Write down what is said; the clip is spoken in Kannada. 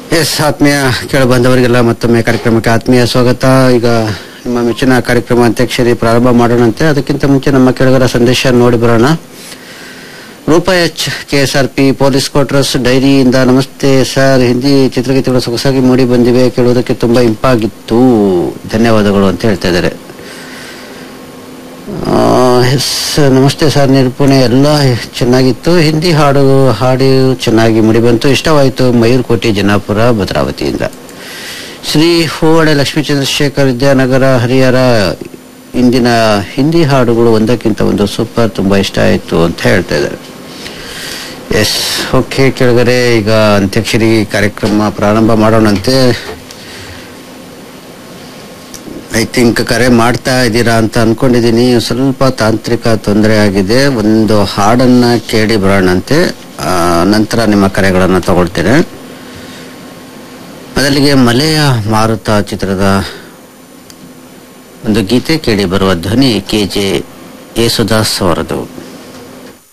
ಎಸ್ ಆತ್ಮೀಯ ಕೇಳಬಂದವರಿಗೆಲ್ಲ ಮತ್ತೊಮ್ಮೆ ಕಾರ್ಯಕ್ರಮಕ್ಕೆ ಆತ್ಮೀಯ ಸ್ವಾಗತ ಈಗ ನಿಮ್ಮ ಮೆಚ್ಚಿನ ಕಾರ್ಯಕ್ರಮ ಅಂತ್ಯಾಕ್ಷರಿ ಪ್ರಾರಂಭ ಮಾಡೋಣಂತೆ ಅದಕ್ಕಿಂತ ಮುಂಚೆ ನಮ್ಮ ಕೆಳಗರ ಸಂದೇಶ ನೋಡಿ ಬರೋಣ Roopa H KSRP police quarters ಡೈರಿಯಿಂದ ನಮಸ್ತೆ ಸರ್ ಹಿಂದಿ ಚಿತ್ರಗೀತೆಗಳು ಸೊಗಸಾಗಿ ಮೂಡಿ ಬಂದಿವೆ ಕೇಳುವುದಕ್ಕೆ ತುಂಬಾ ಇಂಪಾಗಿತ್ತು ಧನ್ಯವಾದಗಳು ಅಂತ ಹೇಳ್ತಾ ಇದ್ದಾರೆ ಆ, ಎಸ್ ನಮಸ್ತೆ ಸರ್ ನಿರೂಪಣೆ ಎಲ್ಲ ಚೆನ್ನಾಗಿತ್ತು ಹಿಂದಿ ಹಾಡು ಹಾಡು ಚೆನ್ನಾಗಿ ಮುಡಿಬಂತು ಇಷ್ಟವಾಯಿತು ಮಯೂರ್ಕೋಟೆ ಜನಾಪುರ ಭದ್ರಾವತಿಯಿಂದ ಶ್ರೀ ಹೂವಳೆ ಲಕ್ಷ್ಮೀ ಚಂದ್ರಶೇಖರ್ ವಿದ್ಯಾನಗರ ಹರಿಹರ ಇಂದಿನ ಹಿಂದಿ ಹಾಡುಗಳು ಒಂದಕ್ಕಿಂತ ಒಂದು ಸೂಪರ್ ತುಂಬಾ ಇಷ್ಟ ಆಯಿತು ಅಂತ ಹೇಳ್ತಾ ಇದ್ದಾರೆ ಎಸ್ ಓಕೆ ಕೆಳಗಡೆ ಈಗ ಅಂತ್ಯಾಕ್ಷರಿ ಕಾರ್ಯಕ್ರಮ ಪ್ರಾರಂಭ ಮಾಡೋಣಂತೆ ಐ ಥಿಂಕ್ ಕರೆ ಮಾಡ್ತಾ ಇದ್ದೀರಾ ಅಂತ ಅನ್ಕೊಂಡಿದ್ದೀನಿ ಸ್ವಲ್ಪ ತಾಂತ್ರಿಕ ತೊಂದರೆ ಆಗಿದೆ ಒಂದು ಹಾಡನ್ನ ಕೇಳಿ ಬರೋಣಂತೆ ಆ, ನಂತರ ನಿಮ್ಮ ಕರೆಗಳನ್ನು ತಗೊಳ್ತೇನೆ ಮೊದಲಿಗೆ ಮಲೆಯ ಮಾರುತ ಚಿತ್ರದ ಒಂದು ಗೀತೆ ಕೇಳಿ ಬರುವ ಧ್ವನಿ ಕೆ ಜೆ ಯೇಸುದಾಸ್ ಅವರದು